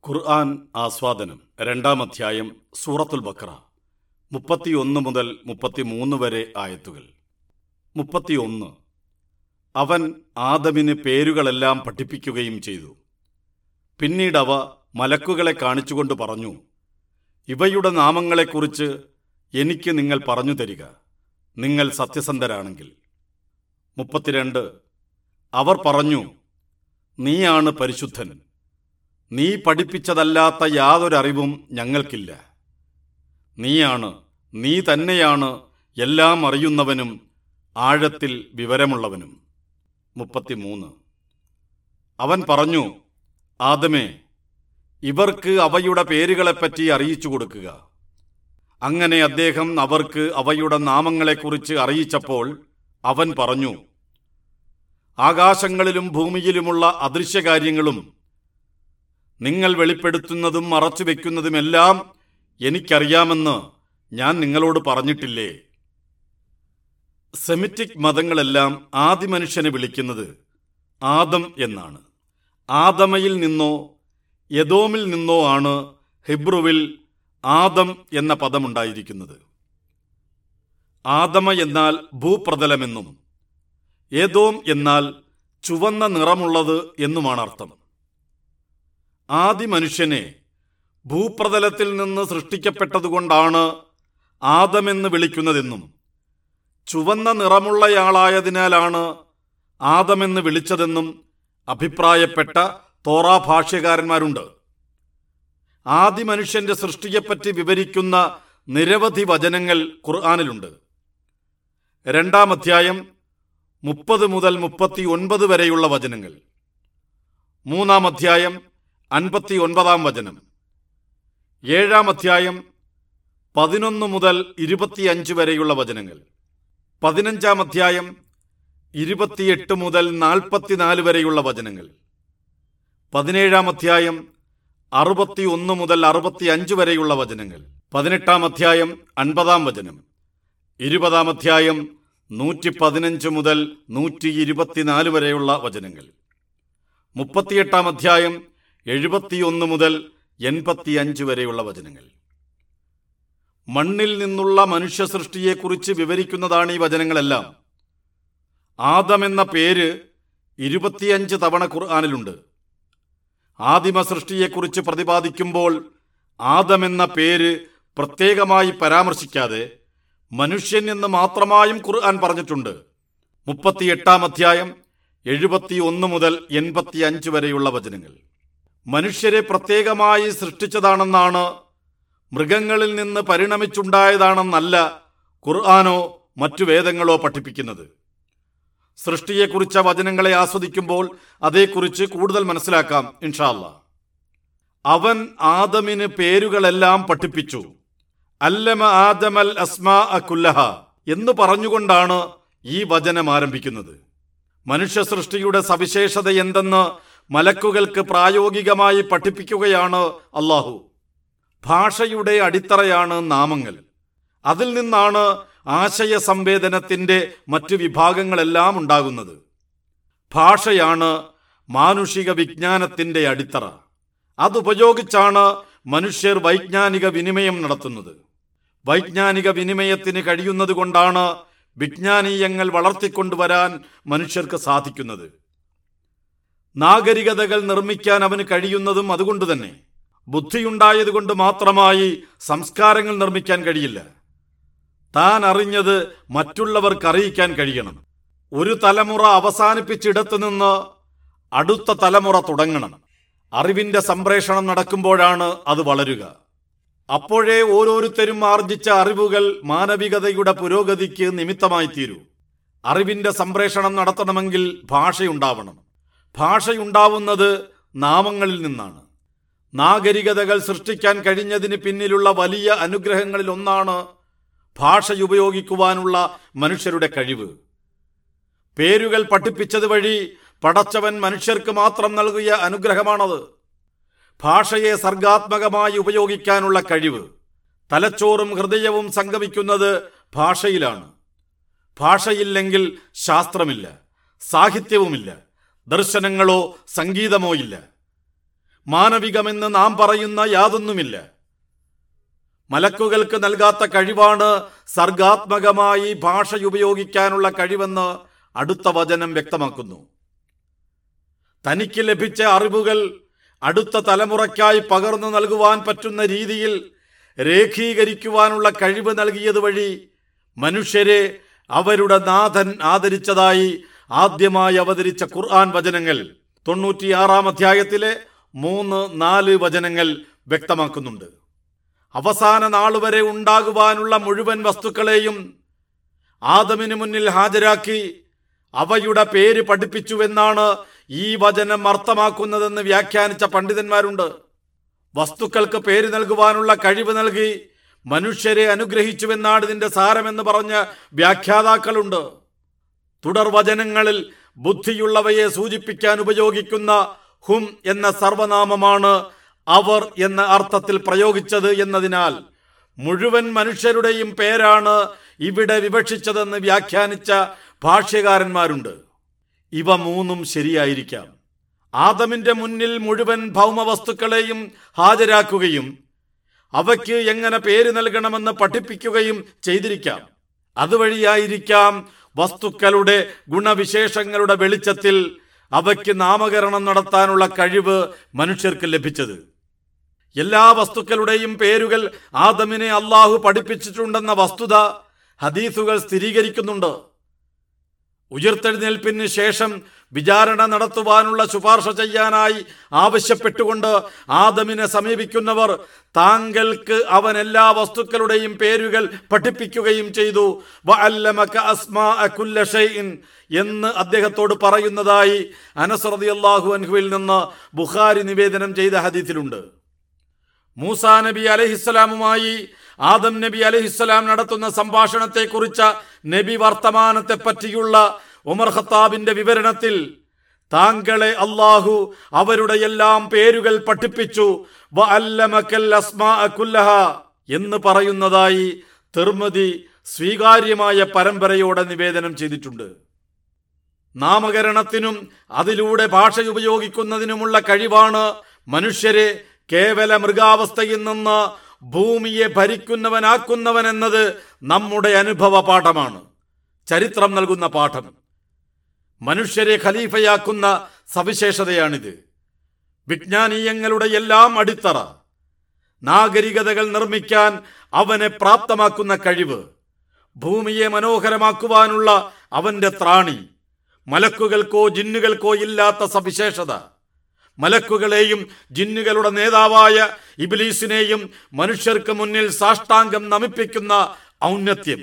ഖുർആൻ ആസ്വാദനം രണ്ടാം അധ്യായം സൂറത്തുൽ ബക്ര മുപ്പത്തിയൊന്ന് മുതൽ മുപ്പത്തിമൂന്ന് വരെ ആയത്തുകൾ മുപ്പത്തിയൊന്ന് അവൻ ആദമിന് പേരുകളെല്ലാം പഠിപ്പിക്കുകയും ചെയ്തു പിന്നീട് അവ മലക്കുകളെ കാണിച്ചുകൊണ്ട് പറഞ്ഞു ഇവയുടെ നാമങ്ങളെക്കുറിച്ച് എനിക്ക് നിങ്ങൾ പറഞ്ഞു തരിക നിങ്ങൾ സത്യസന്ധരാണെങ്കിൽ മുപ്പത്തിരണ്ട് അവർ പറഞ്ഞു നീയാണ് പരിശുദ്ധൻ നീ പഠിപ്പിച്ചതല്ലാത്ത യാതൊരറിവും ഞങ്ങൾക്കില്ല നീയാണ് നീ തന്നെയാണ് എല്ലാം അറിയുന്നവനും ആഴത്തിൽ വിവരമുള്ളവനും മുപ്പത്തിമൂന്ന് അവൻ പറഞ്ഞു ആദമേ ഇവർക്ക് അവയുടെ പേരുകളെപ്പറ്റി അറിയിച്ചു കൊടുക്കുക അങ്ങനെ അദ്ദേഹം അവർക്ക് അവയുടെ നാമങ്ങളെക്കുറിച്ച് അറിയിച്ചപ്പോൾ അവൻ പറഞ്ഞു ആകാശങ്ങളിലും ഭൂമിയിലുമുള്ള അദൃശ്യകാര്യങ്ങളും നിങ്ങൾ വെളിപ്പെടുത്തുന്നതും മറച്ചുവെക്കുന്നതുമെല്ലാം എനിക്കറിയാമെന്ന് ഞാൻ നിങ്ങളോട് പറഞ്ഞിട്ടില്ലേ സെമിറ്റിക് മതങ്ങളെല്ലാം ആദിമനുഷ്യനെ വിളിക്കുന്നത് ആദം എന്നാണ് ആദമയിൽ നിന്നോ യദോമിൽ നിന്നോ ആണ് ഹിബ്രുവിൽ ആദം എന്ന പദമുണ്ടായിരിക്കുന്നത് ആദമ എന്നാൽ ഭൂപ്രതലമെന്നും ഏതോം എന്നാൽ ചുവന്ന നിറമുള്ളത് എന്നുമാണ് അർത്ഥം ആദി മനുഷ്യനെ ഭൂപ്രതലത്തിൽ നിന്ന് സൃഷ്ടിക്കപ്പെട്ടതുകൊണ്ടാണ് ആദമെന്ന് വിളിക്കുന്നതെന്നും ചുവന്ന നിറമുള്ളയാളായതിനാലാണ് ആദമെന്ന് വിളിച്ചതെന്നും അഭിപ്രായപ്പെട്ട തോറാ ഭാഷ്യകാരന്മാരുണ്ട് ആദി മനുഷ്യന്റെ സൃഷ്ടിയെപ്പറ്റി വിവരിക്കുന്ന നിരവധി വചനങ്ങൾ ഖുർആാനിലുണ്ട് രണ്ടാം അധ്യായം മുപ്പത് മുതൽ മുപ്പത്തി ഒൻപത് വരെയുള്ള വചനങ്ങൾ മൂന്നാം അധ്യായം അൻപത്തി ഒൻപതാം വചനം ഏഴാം അധ്യായം പതിനൊന്ന് മുതൽ ഇരുപത്തിയഞ്ച് വരെയുള്ള വചനങ്ങൾ പതിനഞ്ചാം അധ്യായം ഇരുപത്തിയെട്ട് മുതൽ നാൽപ്പത്തിനാല് വരെയുള്ള വചനങ്ങൾ പതിനേഴാം അധ്യായം അറുപത്തി ഒന്ന് മുതൽ അറുപത്തിയഞ്ച് വരെയുള്ള വചനങ്ങൾ പതിനെട്ടാം അധ്യായം അൻപതാം വചനം ഇരുപതാം അധ്യായം നൂറ്റി പതിനഞ്ച് മുതൽ നൂറ്റി ഇരുപത്തിനാല് വരെയുള്ള വചനങ്ങൾ മുപ്പത്തിയെട്ടാം അധ്യായം എഴുപത്തിയൊന്ന് മുതൽ എൺപത്തിയഞ്ച് വരെയുള്ള വചനങ്ങൾ മണ്ണിൽ നിന്നുള്ള മനുഷ്യ സൃഷ്ടിയെക്കുറിച്ച് വിവരിക്കുന്നതാണ് ഈ വചനങ്ങളെല്ലാം ആദം എന്ന പേര് ഇരുപത്തിയഞ്ച് തവണ ഖുർആാനിലുണ്ട് ആദിമ സൃഷ്ടിയെക്കുറിച്ച് പ്രതിപാദിക്കുമ്പോൾ ആദം എന്ന പേര് പ്രത്യേകമായി പരാമർശിക്കാതെ മനുഷ്യൻ എന്ന് മാത്രമായും ഖുർആൻ പറഞ്ഞിട്ടുണ്ട് മുപ്പത്തിയെട്ടാം അധ്യായം എഴുപത്തി ഒന്ന് മുതൽ എൺപത്തി അഞ്ച് വരെയുള്ള വചനങ്ങൾ മനുഷ്യരെ പ്രത്യേകമായി സൃഷ്ടിച്ചതാണെന്നാണ് മൃഗങ്ങളിൽ നിന്ന് പരിണമിച്ചുണ്ടായതാണെന്നല്ല ഖുർആാനോ മറ്റു വേദങ്ങളോ പഠിപ്പിക്കുന്നത് സൃഷ്ടിയെക്കുറിച്ച വചനങ്ങളെ ആസ്വദിക്കുമ്പോൾ അതേക്കുറിച്ച് കൂടുതൽ മനസ്സിലാക്കാം ഇൻഷാല്ല അവൻ ആദമിന് പേരുകളെല്ലാം പഠിപ്പിച്ചു അല്ലമ ആദമൽ അസ്മാ കുല്ലഹ എന്ന് പറഞ്ഞുകൊണ്ടാണ് ഈ വചനം ആരംഭിക്കുന്നത് മനുഷ്യ സൃഷ്ടിയുടെ സവിശേഷത എന്തെന്ന് മലക്കുകൾക്ക് പ്രായോഗികമായി പഠിപ്പിക്കുകയാണ് അള്ളാഹു ഭാഷയുടെ അടിത്തറയാണ് നാമങ്ങൾ അതിൽ നിന്നാണ് ആശയ സംവേദനത്തിന്റെ മറ്റു വിഭാഗങ്ങളെല്ലാം ഉണ്ടാകുന്നത് ഭാഷയാണ് മാനുഷിക വിജ്ഞാനത്തിന്റെ അടിത്തറ അതുപയോഗിച്ചാണ് മനുഷ്യർ വൈജ്ഞാനിക വിനിമയം നടത്തുന്നത് വൈജ്ഞാനിക വിനിമയത്തിന് കഴിയുന്നത് കൊണ്ടാണ് വിജ്ഞാനീയങ്ങൾ വളർത്തിക്കൊണ്ടുവരാൻ മനുഷ്യർക്ക് സാധിക്കുന്നത് നാഗരികതകൾ നിർമ്മിക്കാൻ അവന് കഴിയുന്നതും അതുകൊണ്ട് തന്നെ ബുദ്ധിയുണ്ടായതുകൊണ്ട് മാത്രമായി സംസ്കാരങ്ങൾ നിർമ്മിക്കാൻ കഴിയില്ല താൻ അറിഞ്ഞത് മറ്റുള്ളവർക്ക് അറിയിക്കാൻ കഴിയണം ഒരു തലമുറ അവസാനിപ്പിച്ചിടത്തു നിന്ന് അടുത്ത തലമുറ തുടങ്ങണം അറിവിന്റെ സംപ്രേഷണം നടക്കുമ്പോഴാണ് അത് വളരുക അപ്പോഴേ ഓരോരുത്തരും ആർജിച്ച അറിവുകൾ മാനവികതയുടെ പുരോഗതിക്ക് നിമിത്തമായി തീരൂ അറിവിന്റെ സംപ്രേഷണം നടത്തണമെങ്കിൽ ഭാഷയുണ്ടാവണം ഭാഷയുണ്ടാവുന്നത് നാമങ്ങളിൽ നിന്നാണ് നാഗരികതകൾ സൃഷ്ടിക്കാൻ കഴിഞ്ഞതിന് പിന്നിലുള്ള വലിയ അനുഗ്രഹങ്ങളിൽ ഒന്നാണ് ഭാഷ ഉപയോഗിക്കുവാനുള്ള മനുഷ്യരുടെ കഴിവ് പേരുകൾ പഠിപ്പിച്ചത് വഴി പടച്ചവൻ മനുഷ്യർക്ക് മാത്രം നൽകിയ അനുഗ്രഹമാണത് ഭാഷയെ സർഗാത്മകമായി ഉപയോഗിക്കാനുള്ള കഴിവ് തലച്ചോറും ഹൃദയവും സംഗമിക്കുന്നത് ഭാഷയിലാണ് ഭാഷയില്ലെങ്കിൽ ശാസ്ത്രമില്ല സാഹിത്യവുമില്ല ദർശനങ്ങളോ സംഗീതമോ ഇല്ല മാനവികമെന്ന് നാം പറയുന്ന യാതൊന്നുമില്ല മലക്കുകൾക്ക് നൽകാത്ത കഴിവാണ് സർഗാത്മകമായി ഭാഷ ഉപയോഗിക്കാനുള്ള കഴിവെന്ന് അടുത്ത വചനം വ്യക്തമാക്കുന്നു തനിക്ക് ലഭിച്ച അറിവുകൾ അടുത്ത തലമുറയ്ക്കായി പകർന്നു നൽകുവാൻ പറ്റുന്ന രീതിയിൽ രേഖീകരിക്കുവാനുള്ള കഴിവ് നൽകിയത് വഴി മനുഷ്യരെ അവരുടെ നാഥൻ ആദരിച്ചതായി ആദ്യമായി അവതരിച്ച ഖുർആൻ വചനങ്ങൾ തൊണ്ണൂറ്റിയാറാം അധ്യായത്തിലെ മൂന്ന് നാല് വചനങ്ങൾ വ്യക്തമാക്കുന്നുണ്ട് അവസാന നാളുവരെ ഉണ്ടാകുവാനുള്ള മുഴുവൻ വസ്തുക്കളെയും ആദമിന് മുന്നിൽ ഹാജരാക്കി അവയുടെ പേര് പഠിപ്പിച്ചുവെന്നാണ് ഈ വചനം അർത്ഥമാക്കുന്നതെന്ന് വ്യാഖ്യാനിച്ച പണ്ഡിതന്മാരുണ്ട് വസ്തുക്കൾക്ക് പേര് നൽകുവാനുള്ള കഴിവ് നൽകി മനുഷ്യരെ അനുഗ്രഹിച്ചുവെന്നാണ് ഇതിന്റെ സാരമെന്ന് പറഞ്ഞ വ്യാഖ്യാതാക്കളുണ്ട് തുടർ വചനങ്ങളിൽ ബുദ്ധിയുള്ളവയെ സൂചിപ്പിക്കാൻ ഉപയോഗിക്കുന്ന ഹും എന്ന സർവനാമമാണ് അവർ എന്ന അർത്ഥത്തിൽ പ്രയോഗിച്ചത് എന്നതിനാൽ മുഴുവൻ മനുഷ്യരുടെയും പേരാണ് ഇവിടെ വിവക്ഷിച്ചതെന്ന് വ്യാഖ്യാനിച്ച ഭാഷ്യകാരന്മാരുണ്ട് ഇവ മൂന്നും ശരിയായിരിക്കാം ആദമിന്റെ മുന്നിൽ മുഴുവൻ ഭൗമവസ്തുക്കളെയും ഹാജരാക്കുകയും അവയ്ക്ക് എങ്ങനെ പേര് നൽകണമെന്ന് പഠിപ്പിക്കുകയും ചെയ്തിരിക്കാം അതുവഴിയായിരിക്കാം വസ്തുക്കളുടെ ഗുണവിശേഷങ്ങളുടെ വെളിച്ചത്തിൽ അവയ്ക്ക് നാമകരണം നടത്താനുള്ള കഴിവ് മനുഷ്യർക്ക് ലഭിച്ചത് എല്ലാ വസ്തുക്കളുടെയും പേരുകൾ ആദമിനെ അള്ളാഹു പഠിപ്പിച്ചിട്ടുണ്ടെന്ന വസ്തുത ഹദീസുകൾ സ്ഥിരീകരിക്കുന്നുണ്ട് ഉയർത്തെഴുന്നേൽപ്പിന് ശേഷം വിചാരണ നടത്തുവാനുള്ള ശുപാർശ ചെയ്യാനായി ആവശ്യപ്പെട്ടുകൊണ്ട് ആദമിനെ സമീപിക്കുന്നവർ താങ്കൾക്ക് അവൻ എല്ലാ വസ്തുക്കളുടെയും പേരുകൾ പഠിപ്പിക്കുകയും ചെയ്തു വഅല്ലമക അസ്മാഅ കുല്ല ഷൈഇൻ എന്ന് അദ്ദേഹത്തോട് പറയുന്നതായി അനസ് റളിയല്ലാഹു അൻഹുവിൽ നിന്ന് ബുഖാരി നിവേദനം ചെയ്ത ഹദീസിലുണ്ട് മൂസാ നബി അലഹിസ്സലാമുമായി ആദം നബി അലഹിസ്സലാം നടത്തുന്ന സംഭാഷണത്തെക്കുറിച്ച നബി വർത്തമാനത്തെ പറ്റിയുള്ള ഉമർ ഖത്താബിന്റെ വിവരണത്തിൽ താങ്കളെ അള്ളാഹു അവരുടെ എല്ലാം പേരുകൾ പഠിപ്പിച്ചു വഅല്ലമക്കൽ അസ്മാഅ കുല്ലഹ എന്ന് പറയുന്നതായി തിർമതി സ്വീകാര്യമായ പരമ്പരയോടെ നിവേദനം ചെയ്തിട്ടുണ്ട് നാമകരണത്തിനും അതിലൂടെ ഭാഷ ഉപയോഗിക്കുന്നതിനുമുള്ള കഴിവാണ് മനുഷ്യരെ കേവല മൃഗാവസ്ഥയിൽ നിന്ന് ഭൂമിയെ ഭരിക്കുന്നവനാക്കുന്നവൻ എന്നത് നമ്മുടെ അനുഭവ പാഠമാണ് ചരിത്രം നൽകുന്ന പാഠം മനുഷ്യരെ ഖലീഫയാക്കുന്ന സവിശേഷതയാണിത് വിജ്ഞാനീയങ്ങളുടെ എല്ലാം അടിത്തറ നാഗരികതകൾ നിർമ്മിക്കാൻ അവനെ പ്രാപ്തമാക്കുന്ന കഴിവ് ഭൂമിയെ മനോഹരമാക്കുവാനുള്ള അവന്റെ ത്രാണി മലക്കുകൾക്കോ ജിന്നുകൾക്കോ ഇല്ലാത്ത സവിശേഷത മലക്കുകളെയും ജിന്നുകളുടെ നേതാവായ ഇബിലീസിനെയും മനുഷ്യർക്ക് മുന്നിൽ സാഷ്ടാംഗം നമിപ്പിക്കുന്ന ഔന്നത്യം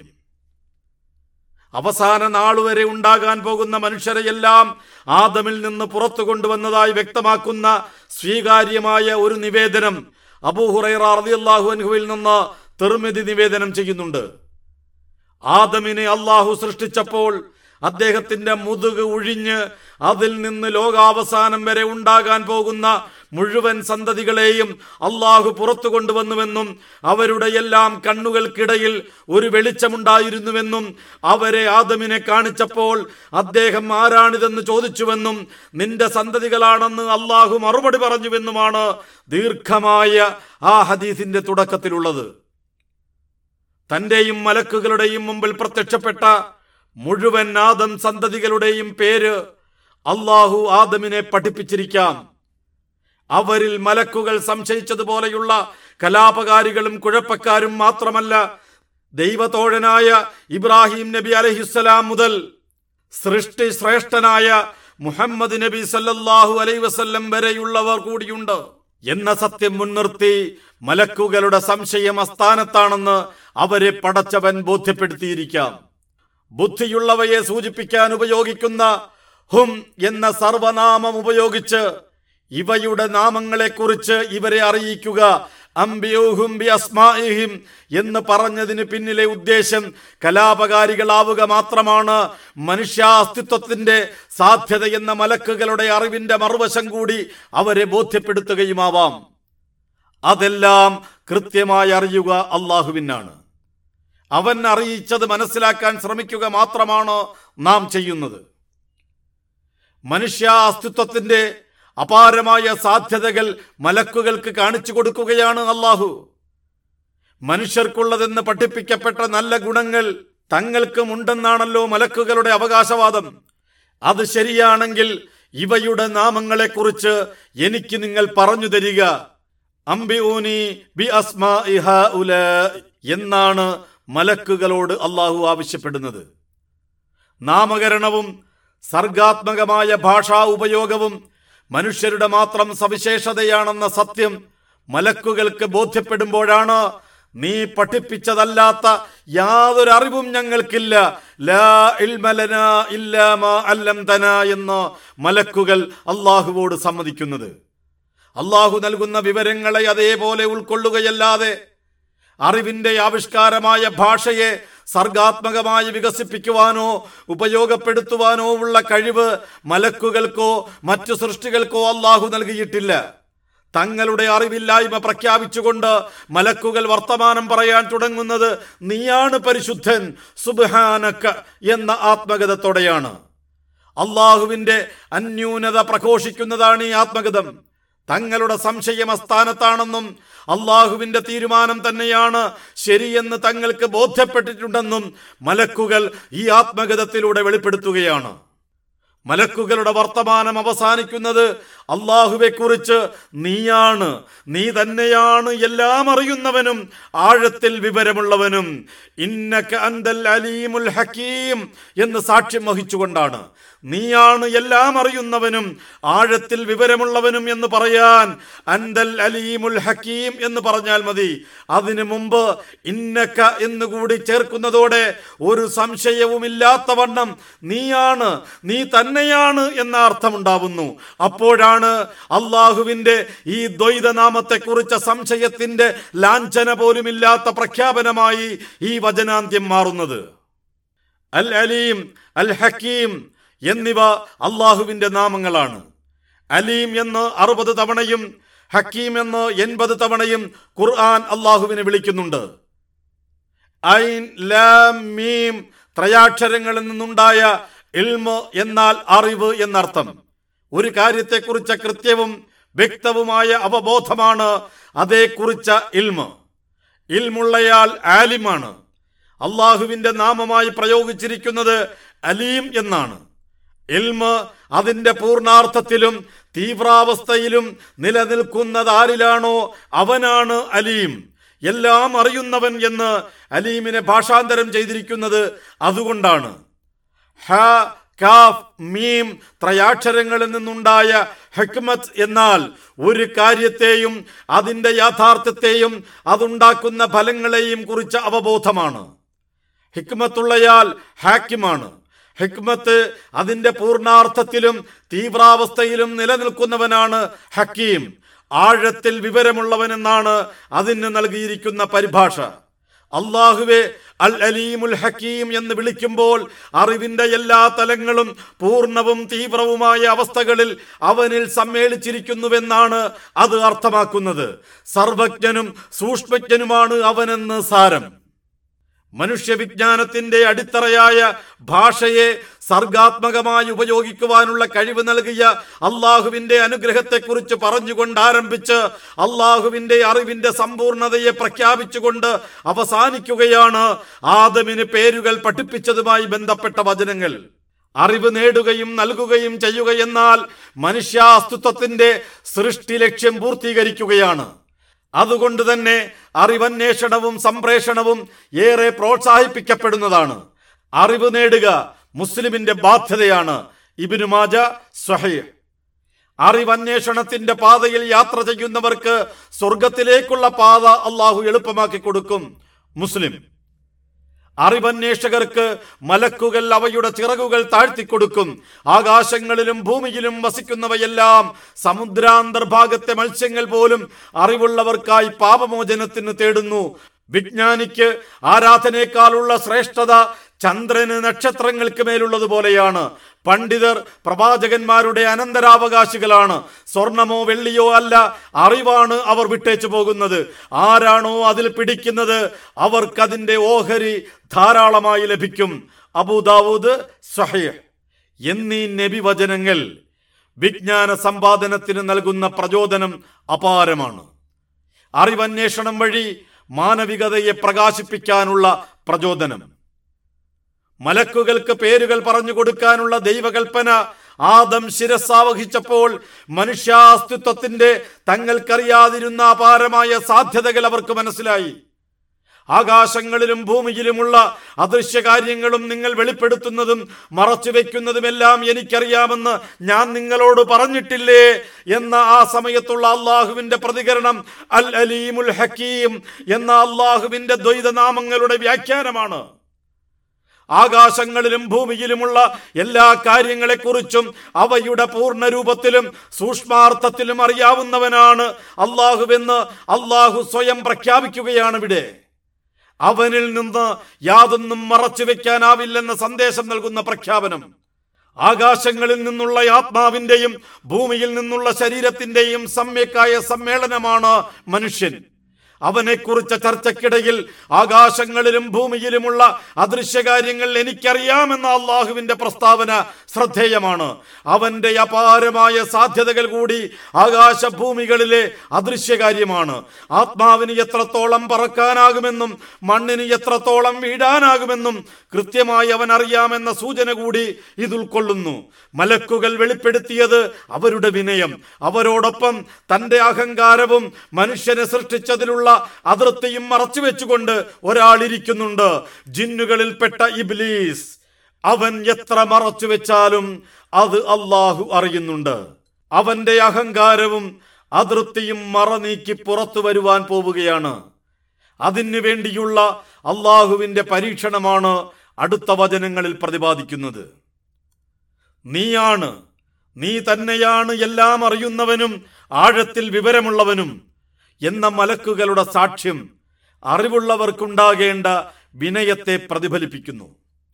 അവസാന നാളുവരെ ഉണ്ടാകാൻ പോകുന്ന മനുഷ്യരെയെല്ലാം ആദമിൽ നിന്ന് പുറത്തു കൊണ്ടുവന്നതായി വ്യക്തമാക്കുന്ന സ്വീകാര്യമായ ഒരു നിവേദനം അബൂഹുറൈറ റളിയല്ലാഹു അൻഹുവിൽ നിന്ന് തെർമിതി നിവേദനം ചെയ്യുന്നുണ്ട് ആദമിനെ അള്ളാഹു സൃഷ്ടിച്ചപ്പോൾ അദ്ദേഹത്തിന്റെ മുതുക് ഒഴിഞ്ഞ് അതിൽ നിന്ന് ലോകാവസാനം വരെ ഉണ്ടാകാൻ പോകുന്ന മുഴുവൻ സന്തതികളെയും അള്ളാഹു പുറത്തു കൊണ്ടുവന്നുവെന്നും അവരുടെ എല്ലാം കണ്ണുകൾക്കിടയിൽ ഒരു വെളിച്ചമുണ്ടായിരുന്നുവെന്നും അവരെ ആദമിനെ കാണിച്ചപ്പോൾ അദ്ദേഹം ആരാണിതെന്ന് ചോദിച്ചുവെന്നും നിന്റെ സന്തതികളാണെന്ന് അള്ളാഹു മറുപടി പറഞ്ഞുവെന്നുമാണ് ദീർഘമായ ആ ഹദീസിന്റെ തുടക്കത്തിലുള്ളത് തന്റെയും മലക്കുകളുടെയും മുമ്പിൽ പ്രത്യക്ഷപ്പെട്ട മുഴുവൻ ആദം സന്തതികളുടെയും പേര് അള്ളാഹു ആദമിനെ പഠിപ്പിച്ചിരിക്കാം അവരിൽ മലക്കുകൾ സംശയിച്ചതുപോലെയുള്ള കലാപകാരികളും കുഴപ്പക്കാരും മാത്രമല്ല ദൈവതോഴനായ ഇബ്രാഹിം നബി അലഹിസ്സലാം മുതൽ സൃഷ്ടി ശ്രേഷ്ഠനായ മുഹമ്മദ് നബി സല്ലല്ലാഹു അലൈ വസല്ലം വരെയുള്ളവർ കൂടിയുണ്ട് എന്ന സത്യം മുൻനിർത്തി മലക്കുകളുടെ സംശയം അസ്ഥാനത്താണെന്ന് അവരെ പടച്ചവൻ ബോധ്യപ്പെടുത്തിയിരിക്കാം ബുദ്ധിയുള്ളവയെ സൂചിപ്പിക്കാൻ ഉപയോഗിക്കുന്ന ഹും എന്ന സർവനാമം ഉപയോഗിച്ച് ഇവയുടെ നാമങ്ങളെക്കുറിച്ച് ഇവരെ അറിയിക്കുക അംബിയൂഹും ബി അസ്മാഇഹിം എന്ന് പറഞ്ഞതിന് പിന്നിലെ ഉദ്ദേശം കലാപകാരികളാവുക മാത്രമാണ് മനുഷ്യാസ്തിത്വത്തിന്റെ സാധ്യത എന്ന മലക്കുകളുടെ അറിവിന്റെ മറുവശം കൂടി അവരെ ബോധ്യപ്പെടുത്തുകയുമാവാം അതെല്ലാം കൃത്യമായി അറിയുക അള്ളാഹുവിനാണ് അവൻ അറിയിച്ചത് മനസ്സിലാക്കാൻ ശ്രമിക്കുക മാത്രമാണ് നാം ചെയ്യുന്നത് മനുഷ്യ അസ്തിത്വത്തിന്റെ അപാരമായ സാധ്യതകൾ മലക്കുകൾക്ക് കാണിച്ചു കൊടുക്കുകയാണ് അള്ളാഹു മനുഷ്യർക്കുള്ളതെന്ന് പഠിപ്പിക്കപ്പെട്ട നല്ല ഗുണങ്ങൾ തങ്ങൾക്കും ഉണ്ടെന്നാണല്ലോ മലക്കുകളുടെ അവകാശവാദം അത് ശരിയാണെങ്കിൽ ഇവയുടെ നാമങ്ങളെക്കുറിച്ച് എനിക്ക് നിങ്ങൾ പറഞ്ഞു തരിക അംബിഊനി ബി അസ്മാ എന്നാണ് മലക്കുകളോട് അള്ളാഹു ആവശ്യപ്പെടുന്നത് നാമകരണവും സർഗാത്മകമായ ഭാഷാ ഉപയോഗവും മനുഷ്യരുടെ മാത്രം സവിശേഷതയാണെന്ന സത്യം മലക്കുകൾക്ക് ബോധ്യപ്പെടുമ്പോഴാണ് നീ പഠിപ്പിച്ചതല്ലാത്ത യാതൊരു അറിവും ഞങ്ങൾക്കില്ല ലാ ഇൽമലന ഇല്ലാ മാ അല്ലംതന എന്ന് മലക്കുകൾ അള്ളാഹുവോട് സമ്മതിക്കുന്നത് അള്ളാഹു നൽകുന്ന വിവരങ്ങളെ അതേപോലെ ഉൾക്കൊള്ളുകയല്ലാതെ അറിവിന്റെ ആവിഷ്കാരമായ ഭാഷയെ സർഗാത്മകമായി വികസിപ്പിക്കുവാനോ ഉപയോഗപ്പെടുത്തുവാനോ ഉള്ള കഴിവ് മലക്കുകൾക്കോ മറ്റു സൃഷ്ടികൾക്കോ അള്ളാഹു നൽകിയിട്ടില്ല തങ്ങളുടെ അറിവില്ലായ്മ പ്രഖ്യാപിച്ചുകൊണ്ട് മലക്കുകൾ വർത്തമാനം പറയാൻ തുടങ്ങുന്നത് നീയാണ് പരിശുദ്ധൻ സുബ്ഹാനക്ക എന്ന ആത്മഗതത്തോടെയാണ് അള്ളാഹുവിന്റെ അന്യൂനത പ്രഘോഷിക്കുന്നതാണ് ഈ ആത്മഗതം തങ്ങളുടെ സംശയം അസ്ഥാനത്താണെന്നും അള്ളാഹുവിന്റെ തീരുമാനം തന്നെയാണ് ശരിയെന്ന് തങ്ങൾക്ക് ബോധ്യപ്പെട്ടിട്ടുണ്ടെന്നും മലക്കുകൾ ഈ ആത്മഗതത്തിലൂടെ വെളിപ്പെടുത്തുകയാണ് മലക്കുകളുടെ വർത്തമാനം അവസാനിക്കുന്നത് അള്ളാഹുവെ കുറിച്ച് നീയാണ് നീ തന്നെയാണ് എല്ലാം അറിയുന്നവനും ആഴത്തിൽ വിവരമുള്ളവനും ഇന്നക അന്തൽ അലീമുൽ ഹക്കീം എന്ന് സാക്ഷ്യം വഹിച്ചുകൊണ്ടാണ് നീയാണ് എല്ലാം അറിയുന്നവനും ആഴത്തിൽ വിവരമുള്ളവനും എന്ന് പറയാൻ അന്തൽ അലീമുൽ ഹക്കീം എന്ന് പറഞ്ഞാൽ മതി അതിനു മുമ്പ് ഇന്നക്ക എന്നുകൂടി ചേർക്കുന്നതോടെ ഒരു സംശയവുമില്ലാത്ത വണ്ണം നീയാണ് നീ തന്നെയാണ് എന്ന അർത്ഥമുണ്ടാവുന്നു അപ്പോഴാണ് അള്ളാഹുവിന്റെ ഈ ദ്വൈതനാമത്തെക്കുറിച്ച സംശയത്തിന്റെ ലാഞ്ചന പോലുമില്ലാത്ത പ്രഖ്യാപനമായി ഈ വചനാന്ത്യം മാറുന്നത് അൽ അലീം അൽ ഹക്കീം എന്നിവ അള്ളാഹുവിന്റെ നാമങ്ങളാണ് അലീം എന്ന് അറുപത് തവണയും ഹക്കീം എന്ന് എൺപത് തവണയും ഖുർആൻ അള്ളാഹുവിനെ വിളിക്കുന്നുണ്ട് ഐൻ ലാം മീം ത്രയാക്ഷരങ്ങളിൽ നിന്നുണ്ടായ ഇൽമ് എന്നാൽ അറിവ് എന്നർത്ഥം ഒരു കാര്യത്തെക്കുറിച്ച കൃത്യവും വ്യക്തവുമായ അവബോധമാണ് അതേക്കുറിച്ച ഇൽമ് ഇൽമുള്ളയാൾ ആലിമാണ് അള്ളാഹുവിന്റെ നാമമായി പ്രയോഗിച്ചിരിക്കുന്നത് അലീം എന്നാണ് ഇൽമ് അതിന്റെ പൂർണാർത്ഥത്തിലും തീവ്രാവസ്ഥയിലും നിലനിൽക്കുന്നത് ആരിലാണോ അവനാണ് അലീം എല്ലാം അറിയുന്നവൻ എന്ന് അലീമിനെ ഭാഷാന്തരം ചെയ്തിരിക്കുന്നത് അതുകൊണ്ടാണ് ഹ കാഫ് മീം ത്രയാക്ഷരങ്ങളിൽ നിന്നുണ്ടായ ഹെക്മത്ത് എന്നാൽ ഒരു കാര്യത്തെയും അതിൻ്റെ യാഥാർത്ഥ്യത്തെയും അതുണ്ടാക്കുന്ന ഫലങ്ങളെയും കുറിച്ച അവബോധമാണ് ഹിക്മത്തുള്ളയാൽ ഹാക്കിമാണ് ഹിക്മത്ത് അതിൻ്റെ പൂർണാർത്ഥത്തിലും തീവ്രാവസ്ഥയിലും നിലനിൽക്കുന്നവനാണ് ഹക്കീം ആഴത്തിൽ വിവരമുള്ളവനെന്നാണ് അതിന് നൽകിയിരിക്കുന്ന പരിഭാഷ അള്ളാഹുവെ അൽ അലീമുൽ ഹക്കീം എന്ന് വിളിക്കുമ്പോൾ അറിവിന്റെ എല്ലാ തലങ്ങളും പൂർണ്ണവും തീവ്രവുമായ അവസ്ഥകളിൽ അവനിൽ സമ്മേളിച്ചിരിക്കുന്നുവെന്നാണ് അത് അർത്ഥമാക്കുന്നത് സർവജ്ഞനും സൂക്ഷ്മജ്ഞനുമാണ് അവനെന്ന് സാരം മനുഷ്യവിജ്ഞാനത്തിന്റെ അടിത്തറയായ ഭാഷയെ സർഗാത്മകമായി ഉപയോഗിക്കുവാനുള്ള കഴിവ് നൽകിയ അള്ളാഹുവിന്റെ അനുഗ്രഹത്തെക്കുറിച്ച് പറഞ്ഞുകൊണ്ട് ആരംഭിച്ച് അള്ളാഹുവിന്റെ അറിവിന്റെ സമ്പൂർണതയെ പ്രഖ്യാപിച്ചുകൊണ്ട് അവസാനിക്കുകയാണ് ആദമിന് പേരുകൾ പഠിപ്പിച്ചതുമായി ബന്ധപ്പെട്ട വചനങ്ങൾ അറിവ് നേടുകയും നൽകുകയും ചെയ്യുകയെന്നാൽ മനുഷ്യാസ്തിത്വത്തിന്റെ സൃഷ്ടി ലക്ഷ്യം പൂർത്തീകരിക്കുകയാണ് അതുകൊണ്ട് തന്നെ അറിവന്വേഷണവും സംപ്രേഷണവും ഏറെ പ്രോത്സാഹിപ്പിക്കപ്പെടുന്നതാണ് അറിവ് നേടുക മുസ്ലിമിന്റെ ബാധ്യതയാണ് ഇബിനു മാജ സ്വഹീഹ് അറിവന്വേഷണത്തിന്റെ പാതയിൽ യാത്ര ചെയ്യുന്നവർക്ക് സ്വർഗത്തിലേക്കുള്ള പാത അള്ളാഹു എളുപ്പമാക്കി കൊടുക്കും മുസ്ലിം അറിവന്വേഷകർക്ക് മലക്കുകൾ അവയുടെ ചിറകുകൾ താഴ്ത്തിക്കൊടുക്കും ആകാശങ്ങളിലും ഭൂമിയിലും വസിക്കുന്നവയെല്ലാം സമുദ്രാന്തർഭാഗത്തെ മത്സ്യങ്ങൾ പോലും അറിവുള്ളവർക്കായി പാപമോചനത്തിന് തേടുന്നു വിജ്ഞാനിക്ക് ആരാധനയെക്കാളുള്ള ശ്രേഷ്ഠത ചന്ദ്രന് നക്ഷത്രങ്ങൾക്ക് മേലുള്ളതുപോലെയാണ് പണ്ഡിതർ പ്രവാചകന്മാരുടെ അനന്തരാവകാശികളാണ് സ്വർണമോ വെള്ളിയോ അല്ല അറിവാണ് അവർ വിട്ടേച്ചു പോകുന്നത് ആരാണോ അതിൽ പിടിക്കുന്നത് അവർക്കതിൻ്റെ ഓഹരി ധാരാളമായി ലഭിക്കും അബൂദാവൂദ് സഹീഹ് എന്നീ നബി വചനങ്ങൾ വിജ്ഞാന സമ്പാദനത്തിന് നൽകുന്ന പ്രചോദനം അപാരമാണ് അറിവന്വേഷണം വഴി മാനവികതയെ പ്രകാശിപ്പിക്കാനുള്ള പ്രചോദനം മലക്കുകൾക്ക് പേരുകൾ പറഞ്ഞു കൊടുക്കാനുള്ള ദൈവകൽപ്പന ആദം ശിരസാവഹിച്ചപ്പോൾ മനുഷ്യാസ്തിത്വത്തിന്റെ തങ്ങൾക്കറിയാതിരുന്ന അപാരമായ സാധ്യതകൾ അവർക്ക് മനസ്സിലായി ആകാശങ്ങളിലും ഭൂമിയിലുമുള്ള അദൃശ്യകാര്യങ്ങളും നിങ്ങൾ വെളിപ്പെടുത്തുന്നതും മറച്ചുവെക്കുന്നതുമെല്ലാം എനിക്കറിയാമെന്ന് ഞാൻ നിങ്ങളോട് പറഞ്ഞിട്ടില്ലേ എന്ന ആ സമയത്തുള്ള അള്ളാഹുവിന്റെ പ്രതികരണം അൽ അലീമുൽ ഹക്കീം എന്ന അള്ളാഹുവിന്റെ ദ്വൈതനാമങ്ങളുടെ വ്യാഖ്യാനമാണ് ആകാശങ്ങളിലും ഭൂമിയിലുമുള്ള എല്ലാ കാര്യങ്ങളെക്കുറിച്ചും അവയുടെ പൂർണ്ണരൂപത്തിലും സൂക്ഷ്മാർത്ഥത്തിലും അറിയാവുന്നവനാണ് അള്ളാഹുവെന്ന് അള്ളാഹു സ്വയം പ്രഖ്യാപിക്കുകയാണ് ഇവിടെ അവനിൽ നിന്ന് യാതൊന്നും മറച്ചു വെക്കാനാവില്ലെന്ന സന്ദേശം നൽകുന്ന പ്രഖ്യാപനം ആകാശങ്ങളിൽ നിന്നുള്ള ആത്മാവിന്റെയും ഭൂമിയിൽ നിന്നുള്ള ശരീരത്തിന്റെയും സമ്യക്കായ സമ്മേളനമാണ് മനുഷ്യൻ അവനെക്കുറിച്ച ചർച്ചയ്ക്കിടയിൽ ആകാശങ്ങളിലും ഭൂമിയിലുമുള്ള അദൃശ്യകാര്യങ്ങൾ എനിക്കറിയാമെന്ന അള്ളാഹുവിന്റെ പ്രസ്താവന ശ്രദ്ധേയമാണ് അവന്റെ അപാരമായ സാധ്യതകൾ കൂടി ആകാശഭൂമികളിലെ അദൃശ്യകാര്യമാണ് ആത്മാവിന് എത്രത്തോളം പറക്കാനാകുമെന്നും മണ്ണിന് എത്രത്തോളം വീഴാനാകുമെന്നും കൃത്യമായി അവൻ അറിയാമെന്ന സൂചന കൂടി ഇത് ഉൾക്കൊള്ളുന്നു മലക്കുകൾ വെളിപ്പെടുത്തിയത് അവരുടെ വിനയം അവരോടൊപ്പം തന്റെ അഹങ്കാരവും മനുഷ്യനെ സൃഷ്ടിച്ചതിലുള്ള അതിർത്തിയും മറച്ചുവെച്ചുകൊണ്ട് ഒരാൾ ഇരിക്കുന്നുണ്ട് ജിന്നുകളിൽപ്പെട്ട ഇബ്ലീസ് അവൻ എത്ര മറച്ചു വെച്ചാലും അത് അള്ളാഹു അറിയുന്നുണ്ട് അവന്റെ അഹങ്കാരവും അതിർത്തിയും മറനീക്കി പുറത്തു വരുവാൻ പോവുകയാണ് അതിനു വേണ്ടിയുള്ള അള്ളാഹുവിന്റെ പരീക്ഷണമാണ് അടുത്ത വചനങ്ങളിൽ പ്രതിപാദിക്കുന്നത് നീയാണ് നീ തന്നെയാണ് എല്ലാം അറിയുന്നവനും ആഴത്തിൽ വിവരമുള്ളവനും എന്ന മലക്കുകളുടെ സാക്ഷ്യം അറിവുള്ളവർക്കുണ്ടാകേണ്ട വിനയത്തെ പ്രതിഫലിപ്പിക്കുന്നു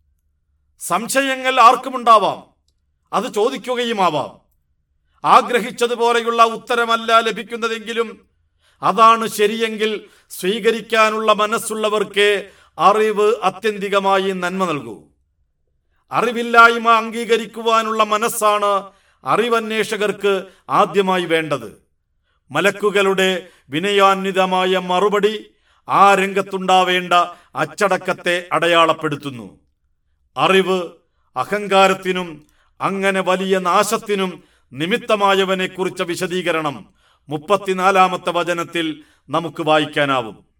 സംശയങ്ങൾ ആർക്കുമുണ്ടാവാം അത് ചോദിക്കുകയുമാവാം ആഗ്രഹിച്ചതുപോലെയുള്ള ഉത്തരമല്ല ലഭിക്കുന്നതെങ്കിലും അതാണ് ശരിയെങ്കിൽ സ്വീകരിക്കാനുള്ള മനസ്സുള്ളവർക്ക് അറിവ് അത്യന്തികമായി നന്മ നൽകൂ അറിവില്ലായ്മ അംഗീകരിക്കുവാനുള്ള മനസ്സാണ് അറിവന്വേഷകർക്ക് ആദ്യമായി വേണ്ടത് മലക്കുകളുടെ വിനയാന്വിതമായ മറുപടി ആ രംഗത്തുണ്ടാവേണ്ട അച്ചടക്കത്തെ അടയാളപ്പെടുത്തുന്നു അറിവ് അഹങ്കാരത്തിനും അങ്ങനെ വലിയ നാശത്തിനും നിമിത്തമായവനെ കുറിച്ച വിശദീകരണം മുപ്പത്തിനാലാമത്തെ വചനത്തിൽ നമുക്ക് വായിക്കാനാവും